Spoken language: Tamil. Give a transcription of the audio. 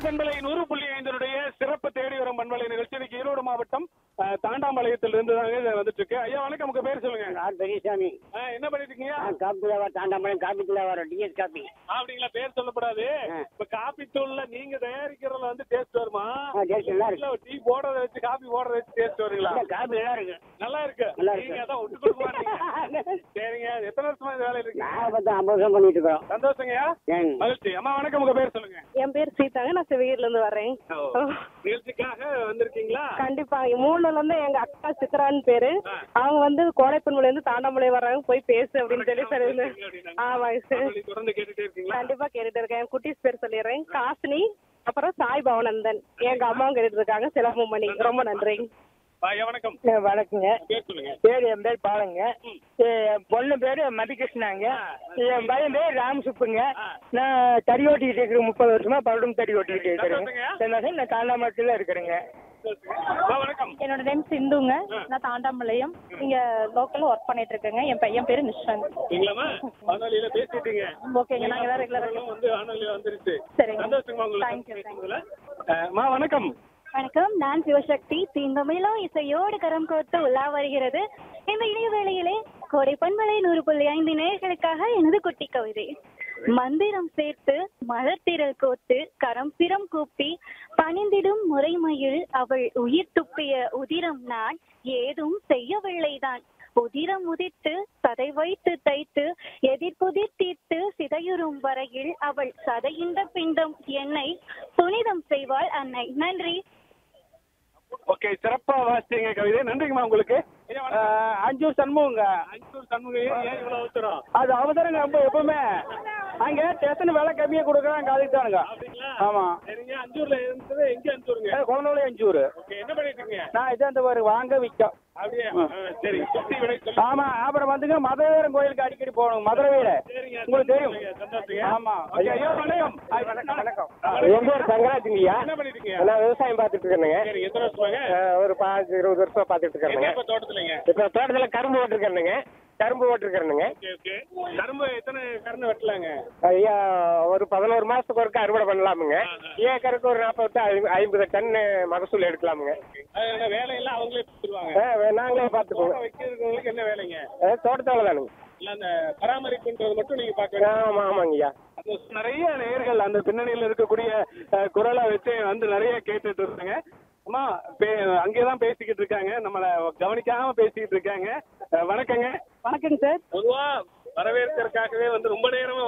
பண்பலை நூறு புள்ளி ஐந்தனுடைய சிறப்பு தேடி வரும் பண்பலை நிகழ்ச்சி இன்னைக்கு ஈரோடு மாவட்டம் அஹ், தாண்டாம்பாளையத்தில் இருந்து தாங்க இது வந்துட்டு இருக்கு ஐயா வணக்கம் உங்க பேர் சொல்லுங்க ஆர் பெரியசாமி அஹ், என்ன பண்ணிட்டு இருக்கீங்க ஆ, காப்பி வியாபாரம் தாண்டாமலம் காப்பி தூள் வியாபாரம் டிஎஸ் காப்பி அப்படிங்களா பேர் சொல்லப்படாது ஆ. இப்ப காபி தூள்ல நீங்க தயாரிக்கிறதுல வந்து டேஸ்ட் வருமா ஆ டேஸ்ட் நல்லா இருக்கு இல்ல டீ போடுறத வச்சு காபி போடுறத வச்சு டேஸ்ட் வருங்களா இல்ல, காப்பி நல்லா இருக்கு நல்லா இருக்கு நல்லா இருக்கு. நீங்க அதான் விட்டு கொடுக்க மாட்டீங்க சரிங்க எத்தனை வருஷமா இந்த வேலையில இருக்கீங்க நான் பத்து ஐம்பது வருஷம் பண்ணிட்டு இருக்கிறோம் சந்தோஷங்கய்யா ஏன் மகிழ்ச்சி அம்மா வணக்கம் உங்க பேர் சொல்லுங்க என் பேர் சீதாங்க நான் சிவகிரில இருந்து வர்றேன் நிகழ்ச்சிக்காக வந்திருக்கீங்களா கண்டிப்பா மூணுல இருந்து எங்க அக்கா சித்ரான்னு பேரு அவங்க வந்து கோடைப்பன்மலை இருந்து தாண்டாமலை வர்றாங்க போய் பேசு அப்படின்னு சொல்லி சொல்லி ஆமாங்க சார் வானொலி தொடர்ந்து கேட்டுட்டே இருக்கீங்களா கண்டிப்பா கேட்டுட்டு இருக்கேன் என் குட்டீஸ் பேர் சொல்லிடுறேன் காசினி அப்புறம் சாய் பவனந்தன் எங்க அம்மாவும் கேட்டுட்டு இருக்காங்க சிலம்பமணி ரொம்ப நன்றி ஐயா வணக்கம் வணக்கங்க பேர் சொல்லுங்க பேர் என் பேர் பாலங்க என் பொண்ணு பேரு மதிகிருஷ்ணாங்க என் பையன் பேர் ராமசுப்புங்க நான் தறி ஓட்டிக்கிட்டு இருக்கிறேன் முப்பது வருஷமா பலரும் தறி ஓட்டிக்கிட்டு இருக்கிறேங்க சரி, நான் தாண்டாமரத்தில் இருக்கிறேங்க அம்மா, வணக்கம் என்னோட நேம் சிந்துங்க நான் தாண்டாம்பாளையம் இங்க லோக்கல்ல ஒர்க் பண்ணிட்டு இருக்கேங்க என் பையன் பேரு நிஷாந்த் சரிங்களாம்மா வானொலியில பேசிட்டீங்க ஓகேங்க நாங்க தான் ரெகுலர் உங்களும் வந்து வானொலியில வந்துருச்சு சரிங்க. சந்தோஷமா Thank you, உங்களுக்கு thank பேசுனதுல. அஹ், அம்மா வணக்கம் வணக்கம் நான் சிவசக்தி தீந்தமிழும் இசையோடு கரம் கோர்த்து உலா வருகிறது இந்த இணைய வேளையிலே கோடை பண்பலை நூறு புள்ளி ஐந்து நேயர்களுக்காக எனது குட்டி கவிதை மந்திரம் சேர்த்து மலர்த்திரள் கோத்து கரம் பிறம் கூப்பி பணிந்திடும் முறைமையில் அவள் உயிர் துப்பிய உதிரம் நான் ஏதும் செய்யவில்லைதான் உதிரம் உதித்து சதை வைத்து தைத்து எதிர்புதிர் தீர்த்து சிதையுறும் வரையில் அவள் சதையின்ற பிண்டம் என்னை புனிதம் செய்வாள் அன்னை நன்றி ஓகே சிறப்பா வாசிச்சீங்க கவிதை நன்றிங்கம்மா உங்களுக்கு ஐயா, வணக்கம். அஞ்சூர் சண்முகங்க அஞ்சூர் சண்முகம் ஏன் ஏன் இவ்வளவு அவசரம் அது அவசரங்க ரொம்ப எப்பவுமே அங்க ஸ்டேஷன் விலை கம்மியா கொடுக்குறாங்க அதுக்கு தானுங்க அப்படிங்களா ஆமா சரிங்க அஞ்சூர்ல இருந்தது எங்க அஞ்சூருங்க குழந்தைகளே அஞ்சூர் ஓகே என்ன பண்ணிட்டு இருக்கீங்க நான் இதான் இந்த ஒரு வாங்க விற்கும் அப்படியே ஆ, சரி சுத்தி விடை சொல்லு. ஆமா அப்புறம் வந்துங்க மதுரவீரன் கோயிலுக்கு அடிக்கடி போகணும் மதுரை வீடு சரிங்க உங்களுக்கு தெரியும் சந்தோஷங்க ஆமா ஓகே, ஐயா வணக்கம் வணக்கம் வணக்கம் வணக்கம். என் பேர் தங்கராஜுங்கய்யா என்ன பண்ணிட்டு இருக்கீங்க நான் விவசாயம் பார்த்துட்டு இருக்கேனுங்க சரி எத்தனை வருஷமாங்க அஹ் ஒரு பாஞ்சு இருபது வருஷமா பார்த்துட்டு என்ன இருக்கேனுங்க இப்ப தோட்டத்துலங்க இப்போ தோட்டத்துல கரும்பு போட்டிருக்கேனுங்க கரும்பு போட்டிருக்கேனுங்க ஓகே ஓகே கரும்பு எத்தனை கருணை வெட்டலாங்க ஐயா ஒரு பதினோரு மாசத்துக்கு ஒருக்கா அறுவடை பண்ணலாமுங்க ஏக்கருக்கு ஒரு நாற்பது ஐம்பது டன் மகசூல் எடுக்கலாமுங்க அது என்ன வேலையெல்லாம் அவங்களே கொடுத்துருவாங்க அஹ் நாங்களே பார்த்துக்குவோங்க தோட்டம் வைக்கிறவங்களுக்கு என்ன வேலைங்க அஹ் தோட்டத்தால தானுங்க இல்ல அந்த பராமரிப்புன்றது மட்டும் நீங்க பார்க்க வேண்டியது ஆமா ஆமாங்கய்யா அது நிறைய நேயர்கள் அந்த பின்னணியில் இருக்கக்கூடிய அஹ், குரலை வச்சு வந்து நிறைய கேட்டுட்டு இருக்காங்க அம்மா பே- அங்கேதான் பேசிக்கிட்டு இருக்காங்க நம்மள கவனிக்காம பேசிக்கிட்டு இருக்காங்க அஹ், வணக்கங்க வணக்கங்க சார் பொதுவா வரவேற்கிறதுக்காகவே வந்து ரொம்ப நேரமா